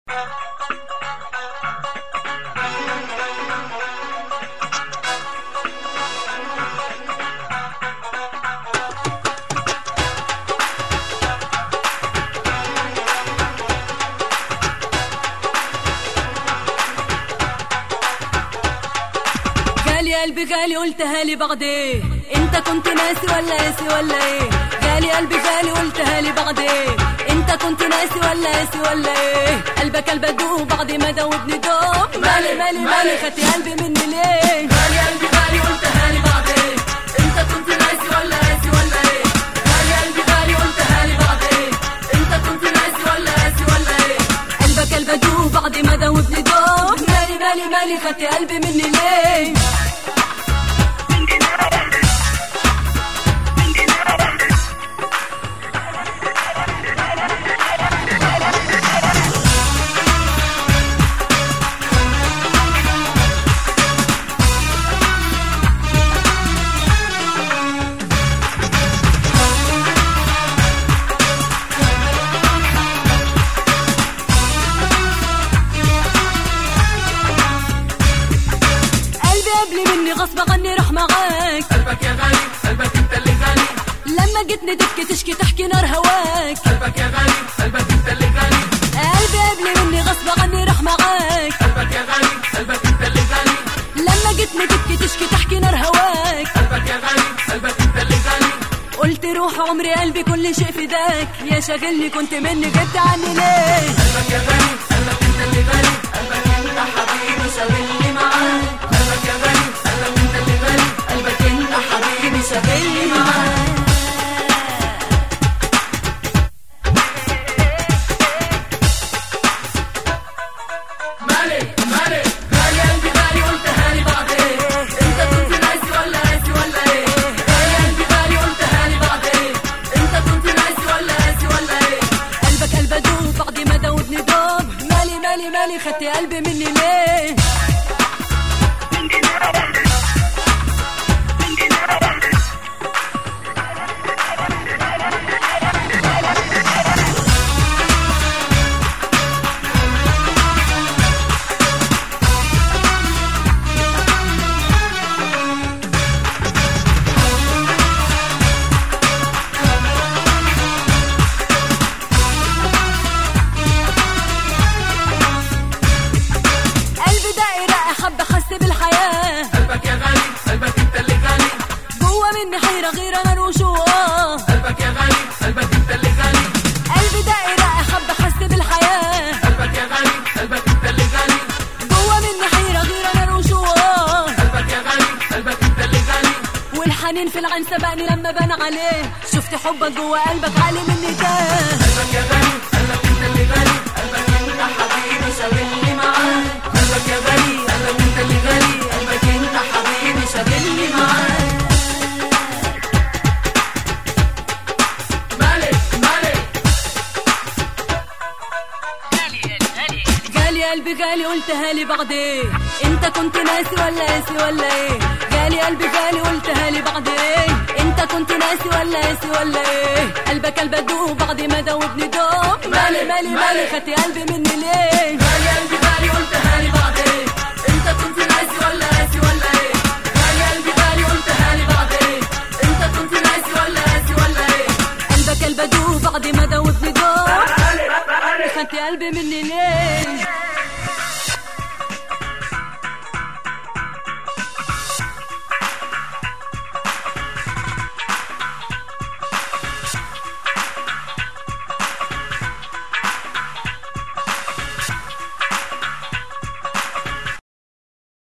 قلبي قالي قلتها لي بعدين انت كنت ناسي ولا ناسي ولا ايه قالي قلبي قالي قلتها لي بعدين انت كنت ناسي ولا ناسي ولا ايه قلبك قلب ادوب بعد ما دوبني دوب مالي مالي مالي خدتي قلبي مني ليه قالي قلبي قالي قلتها لي بعدين انت كنت ناسي ولا ناسي ولا ايه قالي قلبي قالي قلتها لي بعدين انت كنت ناسي ولا ناسي ولا ايه قلبك قلب ادوب بعد ما دوبني دوب مالي مالي مالي خدتي قلبي مني ليه قلبي قبل مني غصب عني راح معاك قلبك يا غالي قلبك انت اللي غالي لما جيتني تبكي تشكي تحكي نار هواك قلبك يا غالي قلبك انت اللي غالي قلبي قبل مني غصب عني راح معاك قلبك يا غالي قلبك انت اللي غالي لما جيتني تبكي تشكي تحكي نار هواك قلبك يا غالي قلبك انت اللي غالي قلت روح عمري قلبي كل شيء فداك يا شاغلني كنت مني جبت عني ليه قلبك يا غالي قلبك انت اللي غالي قلبك انت حبيبي شاغلني معاك قلبك يا غالي قلبك انت اللي غالي قلبك انت حبيبي شاغلني معاك مالي مالي غالي قلبي غالي قلتها لي بعدين انت كنت ناسي ولا ناسي ولا ايه غالي قلبي غالي قلتها لي بعدين انت كنت ناسي ولا ناسي ولا ايه قلبك قلب ادوب بعد ما دوبني دوب مالي مالي مالي خدتي قلبي مني ليه قلبي دايرة حب حس بالحياة قلبك يا غالي قلبك انت اللي غالي جوا مني حيرة غير انا وجوا قلبك يا غالي قلبك انت اللي غالي قلبي دايرة حب حس بالحياة قلبك يا غالي قلبك انت اللي غالي جوا مني حيرة غير انا وجوا قلبك يا غالي قلبك انت اللي غالي والحنين في العين سبقني لما بان عليه شفت حبك جوا قلبك عالي مني ده قلبك يا غالي قلبك انت اللي غالي قلبك انت حبيبي شاغلني معاك قلبك يا غالي قلبك انت اللي غالي قلبك انت حبيبي شاغلني معاك مالك مالك قالي قلبي قالي قلتها لي بعدين انت كنت ناسي ولا ناسي ولا ايه قالي قلبي قالي قلتها لي بعدين انت كنت ناسي ولا ناسي ولا ايه قلبك قلب ادوب بعد ما دوبني دوب مالي مالي مالي خدتي قلبي مني ليه غالي قلبي غالي قلتها لي بعدين انت كنت ناسي ولا ناسي ولا ايه غالي قلبي غالي قلتها لي بعدين انت كنت ناسي ولا ناسي ولا ايه قلبك قلب ادوب بعد ما دوبني دوب خدتي قلبي مني ليه